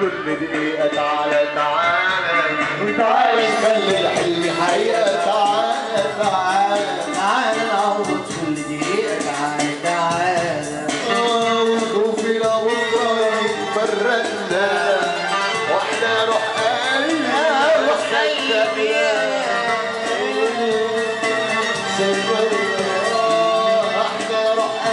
كل دقيقة تعالى تعالى تعالى نخلي الحلم حقيقة تعالى تعالى تعالى نعوض كل دقيقة تعالى تعالى وخوفنا بكرة يفرقنا واحنا روح قلبنا روح احنا روح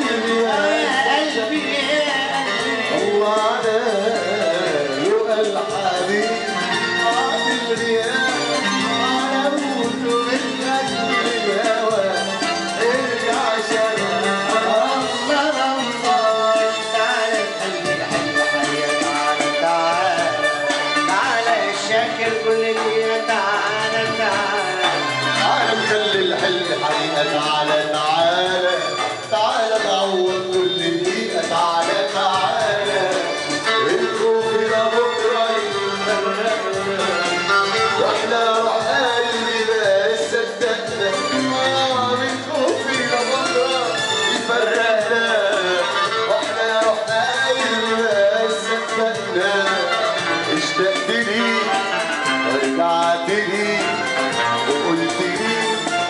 قلبي الله على لقى الحبيب عاد الغياب على موت من اجل الهوى ارجع شباب الله الله تعالى نخلي الحلم حقيقة تعالى تعالى تعالى الشاكر كل دقيقة تعالى تعالى تعال نخلي الحلم حقيقة تعالى تعالى تعالى نعوض كل دقيقة تعالى تعالى الخوف لبكرة يفرقنا واحنا روح قلبي بس صدقنا آه الخوف لبكرة يفرقنا واحنا روح قلبي بس صدقنا اشتقت ليك ورجعت ليك وقلت لي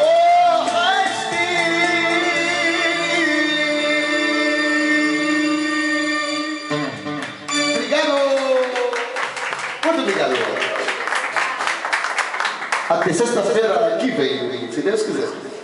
Obrigado! Muito obrigado. Até sexta-feira que vem, se Deus quiser.